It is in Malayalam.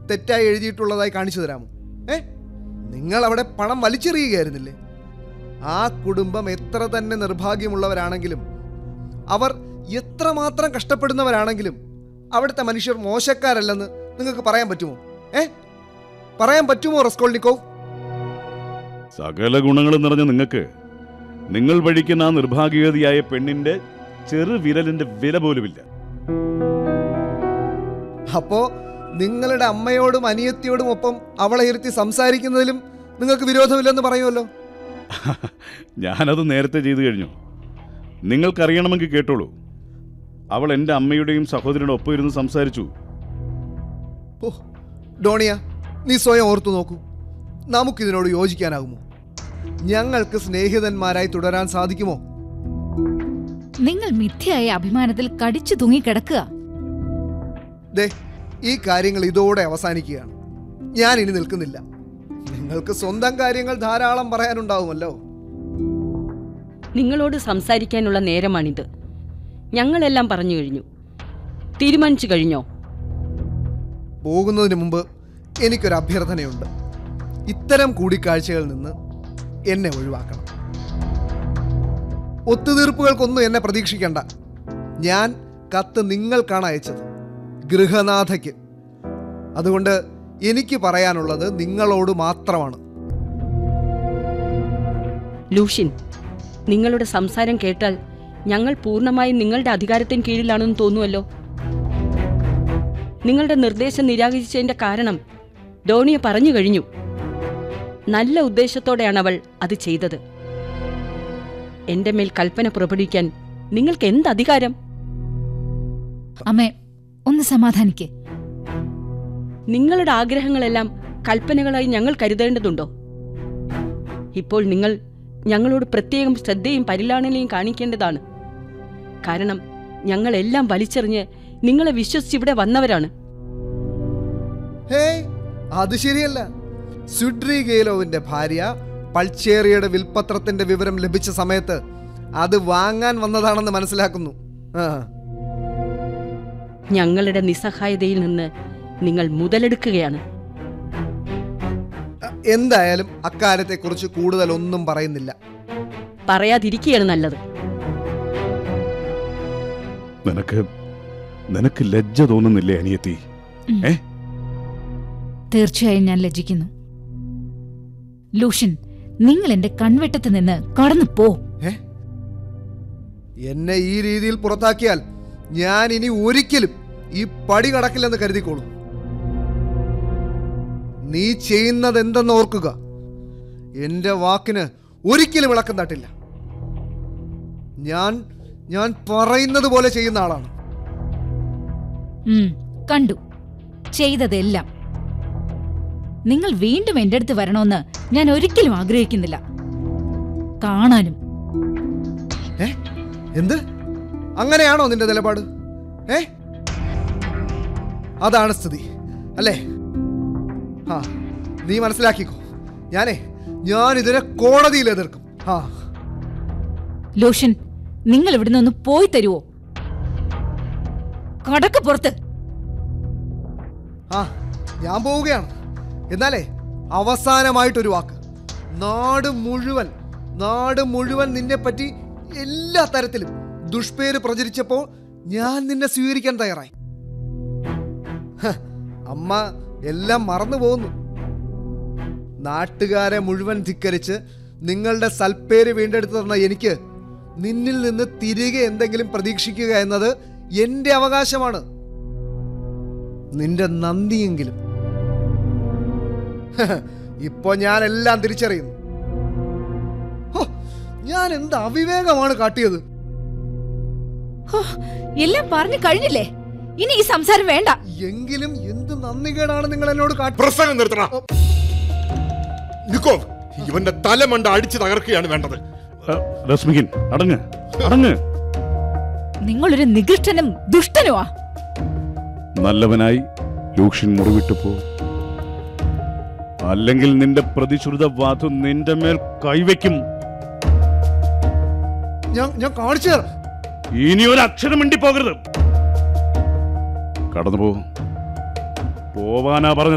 തെറ്റായി എഴുതിയിട്ടുള്ളതായി കാണിച്ചു തരാമോ ഏ നിങ്ങൾ അവിടെ പണം വലിച്ചെറിയുകയായിരുന്നില്ലേ ആ കുടുംബം എത്ര തന്നെ നിർഭാഗ്യമുള്ളവരാണെങ്കിലും അവർ എത്രമാത്രം കഷ്ടപ്പെടുന്നവരാണെങ്കിലും അവിടുത്തെ മനുഷ്യർ മോശക്കാരല്ലെന്ന് നിങ്ങൾക്ക് പറയാൻ പറ്റുമോ ഏ പറയാൻ പറ്റുമോ റസ്കോൾനിക്കോവ് സകല ഗുണങ്ങളും നിറഞ്ഞ നിങ്ങൾക്ക് നിങ്ങൾ വഴിക്കുന്ന ആ നിർഭാഗ്യവതിയായ പെണ്ണിന്റെ ചെറു വിരലിന്റെ വില പോലുമില്ല അപ്പോ നിങ്ങളുടെ അമ്മയോടും അനിയത്തിയോടും ഒപ്പം അവളെ ഇരുത്തി സംസാരിക്കുന്നതിലും നിങ്ങൾക്ക് വിരോധമില്ലെന്ന് പറയുമല്ലോ ഞാനത് നേരത്തെ ചെയ്തു കഴിഞ്ഞു നിങ്ങൾക്കറിയണമെങ്കിൽ കേട്ടോളൂ അവൾ എൻ്റെ അമ്മയുടെയും സഹോദരിയുടെ ഒപ്പം ഇരുന്ന് സംസാരിച്ചു ഓ ഡോണിയ നീ സ്വയം ഓർത്തു നോക്കൂ നമുക്കിതിനോട് യോജിക്കാനാകുമോ ഞങ്ങൾക്ക് സ്നേഹിതന്മാരായി തുടരാൻ സാധിക്കുമോ നിങ്ങൾ മിഥ്യയായ അഭിമാനത്തിൽ കടിച്ചു തൂങ്ങിക്കിടക്കുക ദേ ഈ കാര്യങ്ങൾ ഇതോടെ അവസാനിക്കുകയാണ് ഞാൻ ഇനി നിൽക്കുന്നില്ല നിങ്ങൾക്ക് സ്വന്തം കാര്യങ്ങൾ ധാരാളം പറയാനുണ്ടാവുമല്ലോ നിങ്ങളോട് സംസാരിക്കാനുള്ള നേരമാണിത് ഞങ്ങളെല്ലാം പറഞ്ഞു കഴിഞ്ഞു തീരുമാനിച്ചു കഴിഞ്ഞോ പോകുന്നതിന് മുമ്പ് എനിക്കൊരു അഭ്യർത്ഥനയുണ്ട് ഇത്തരം കൂടിക്കാഴ്ചകളിൽ നിന്ന് എന്നെ ഒഴിവാക്കണം ഒത്തുതീർപ്പുകൾക്കൊന്നും എന്നെ പ്രതീക്ഷിക്കണ്ട ഞാൻ കത്ത് നിങ്ങൾക്കാണ് അയച്ചത് ഗൃഹനാഥയ്ക്ക് അതുകൊണ്ട് എനിക്ക് പറയാനുള്ളത് നിങ്ങളോട് മാത്രമാണ് ലൂഷ്യൻ നിങ്ങളുടെ സംസാരം കേട്ടാൽ ഞങ്ങൾ പൂർണ്ണമായും നിങ്ങളുടെ അധികാരത്തിന് കീഴിലാണെന്ന് തോന്നുമല്ലോ നിങ്ങളുടെ നിർദ്ദേശം നിരാകരിച്ചതിന്റെ കാരണം ഡോണിയ പറഞ്ഞു കഴിഞ്ഞു നല്ല ഉദ്ദേശത്തോടെയാണ് അവൾ അത് ചെയ്തത് എന്റെ മേൽ കൽപ്പന പുറപ്പെടുവിക്കാൻ നിങ്ങൾക്ക് എന്ത് അധികാരം അമ്മേ ഒന്ന് സമാധാനിക്ക് നിങ്ങളുടെ ആഗ്രഹങ്ങളെല്ലാം കൽപ്പനകളായി ഞങ്ങൾ കരുതേണ്ടതുണ്ടോ ഇപ്പോൾ നിങ്ങൾ ഞങ്ങളോട് പ്രത്യേകം ശ്രദ്ധയും പരിലാളനയും കാണിക്കേണ്ടതാണ് കാരണം ഞങ്ങളെല്ലാം വലിച്ചെറിഞ്ഞ് നിങ്ങളെ വിശ്വസിച്ച് ഇവിടെ വന്നവരാണ് ഹേയ് അത് ശരിയല്ല സുഡ്രി ഗേലോവിന്റെ ഭാര്യ പൾച്ചേറിയുടെ വിൽപത്രത്തിന്റെ വിവരം ലഭിച്ച സമയത്ത് അത് വാങ്ങാൻ വന്നതാണെന്ന് മനസ്സിലാക്കുന്നു ആ ഞങ്ങളുടെ നിസ്സഹായതയിൽ നിന്ന് നിങ്ങൾ മുതലെടുക്കുകയാണ് എന്തായാലും അക്കാര്യത്തെക്കുറിച്ച് കൂടുതൽ ഒന്നും പറയുന്നില്ല പറയാതിരിക്കുകയാണ് നല്ലത് നിനക്ക് നിനക്ക് ലജ്ജ തോന്നുന്നില്ലേ അനിയത്തി തീർച്ചയായും ഞാൻ ലജ്ജിക്കുന്നു ലൂഷ്യൻ നിങ്ങൾ എന്റെ കൺവെട്ടത്ത് നിന്ന് കടന്നു പോ എന്നെ ഈ രീതിയിൽ പുറത്താക്കിയാൽ ഞാൻ ഇനി ഒരിക്കലും ഈ പടി കടക്കില്ലെന്ന് കരുതിക്കോളൂ നീ ചെയ്യുന്നത് എന്തെന്ന് ഓർക്കുക എന്റെ വാക്കിന് ഒരിക്കലും ഇളക്കം തട്ടില്ല ഞാൻ ഞാൻ പറയുന്നത് പോലെ ചെയ്യുന്ന ആളാണ് ഉം, കണ്ടു ചെയ്തതെല്ലാം നിങ്ങൾ വീണ്ടും എന്റെ അടുത്ത് വരണമെന്ന് ഞാൻ ഒരിക്കലും ആഗ്രഹിക്കുന്നില്ല കാണാനും ഏ എന്ത് അങ്ങനെയാണോ നിന്റെ നിലപാട് ഏ അതാണ് സ്ഥിതി അല്ലേ ആ നീ മനസ്സിലാക്കിക്കോ ഞാനേ ഞാൻ ഇതിനെ കോടതിയിൽ എതിർക്കും ആ ലൂഷ്യൻ നിങ്ങൾ ഇവിടുന്ന് ഒന്ന് പോയി തരുവോ കടക്ക് പുറത്ത് ആ ഞാൻ പോവുകയാണ് എന്നാലേ അവസാനമായിട്ടൊരു വാക്ക് നാട് മുഴുവൻ നാട് മുഴുവൻ നിന്നെ പറ്റി എല്ലാ തരത്തിലും ദുഷ്പേര് പ്രചരിച്ചപ്പോൾ ഞാൻ നിന്നെ സ്വീകരിക്കാൻ തയ്യാറായി ഹ, അമ്മ എല്ലാം മറന്നു പോകുന്നു നാട്ടുകാരെ മുഴുവൻ ധിക്കരിച്ച് നിങ്ങളുടെ സൽപ്പേര് വീണ്ടെടുത്തു തന്ന എനിക്ക് നിന്നിൽ നിന്ന് തിരികെ എന്തെങ്കിലും പ്രതീക്ഷിക്കുക എന്നത് എന്റെ അവകാശമാണ് നിന്റെ നന്ദിയെങ്കിലും ഇപ്പൊ ഞാൻ എല്ലാം തിരിച്ചറിയുന്നു ഹോ, ഞാൻ എന്ത് അവിവേകമാണ് കാട്ടിയത് ഹോ, എല്ലാം പറഞ്ഞു കഴിഞ്ഞില്ലേ ഇനി ഈ സംസാരം വേണ്ട എങ്കിലും എന്ത് നന്ദികേടാണ് നിങ്ങൾ എന്നോട് കാട്ടി പ്രസംഗം നിർത്തണ നിക്കോ ഇവന്റെ തലമണ്ട അടിച്ചു തകർക്കുകയാണ് വേണ്ടത് ആ, രശ്മികിൻ അടങ്ങ് അടങ്ങ് നിങ്ങളൊരു നികൃഷ്ടനും ദുഷ്ടനുമാ നല്ലവനായി ലൂക്ഷ്യൻ മുറിവിട്ടു പോ അല്ലെങ്കിൽ നിന്റെ പ്രതിശ്രുത വാതു നിന്റെ മേൽ കൈവയ്ക്കും ഞാൻ ഞാൻ കാണിച്ചു തരാം ഇനി ഒരു അക്ഷരം മിണ്ടി പോകരുത് കടന്നു പോ പോവാനാ പറഞ്ഞത്